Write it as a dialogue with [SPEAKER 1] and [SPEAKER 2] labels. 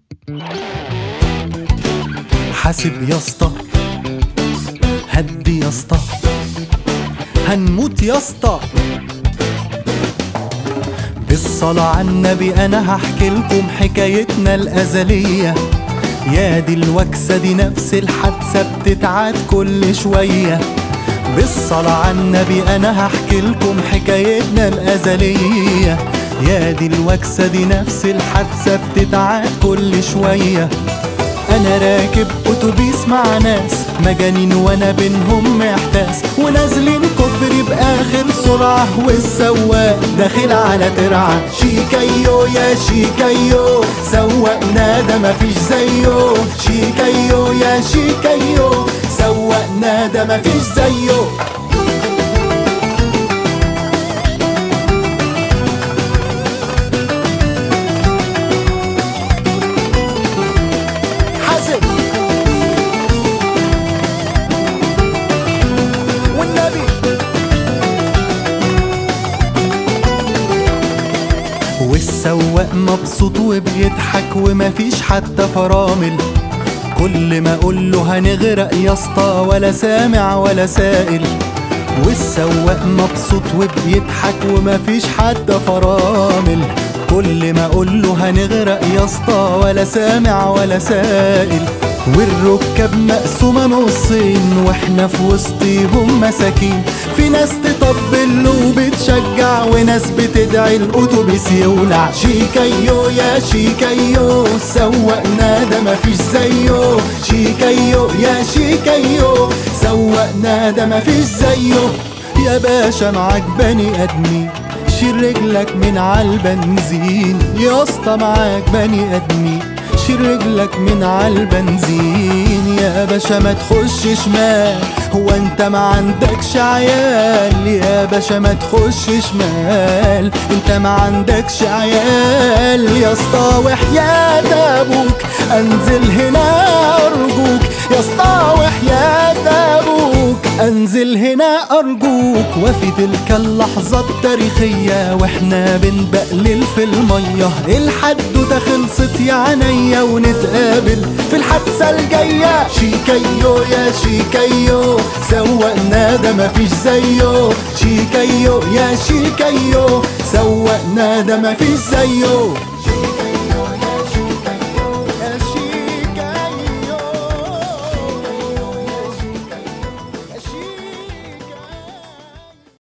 [SPEAKER 1] حاسب يا اسطى هدي يا اسطى هنموت يا اسطى بالصلاة على النبي أنا هحكي لكم حكايتنا الأزلية يا دي الوكسة دي نفس الحادثة بتتعاد كل شوية بالصلاة على النبي أنا هحكي لكم حكايتنا الأزلية يا دي الوكسة دي نفس الحادثة بتتعاد كل شوية انا راكب اتوبيس مع ناس مجانين وانا بينهم محتاس ونازلين كوبري باخر سرعه والسواق داخل على ترعه شيكايو يا شيكايو سوقنا ده مفيش زيه شيكايو يا شيكايو سوقنا ده مفيش زيه حازم والنبي والسواق مبسوط وبيضحك ومفيش حتى فرامل كل ما اقول له هنغرق يا اسطى ولا سامع ولا سائل والسواق مبسوط وبيضحك ومفيش حتى فرامل كل ما اقول له هنغرق يا اسطى ولا سامع ولا سائل والركاب مقسومة نصين واحنا في وسطيهم مساكين في ناس تطبل له وبتشجع وناس بتدعي الاتوبيس يولع شيكايو يا شيكايو سوقنا ده مفيش زيه شيكايو يا شيكايو سوقنا ده مفيش زيه يا باشا معاك بني ادمين شيل رجلك من عالبنزين يا اسطى معاك بني ادمين شيل رجلك من عالبنزين يا باشا ما تخش شمال هو انت ما عندكش عيال يا باشا ما تخش شمال انت ما عندكش عيال يا اسطى وحياة ابوك انزل هنا ارجوك يا اسطى وحياة ابوك انزل هنا ارجوك وفي تلك اللحظة التاريخية واحنا بنبقلل في المية الحدوتة خلصت يا عينيا ونتقابل في الحادثة الجاية شيكايو يا شيكايو سوقنا ده مفيش زيه شيكايو يا شيكايو سوقنا ده مفيش زيه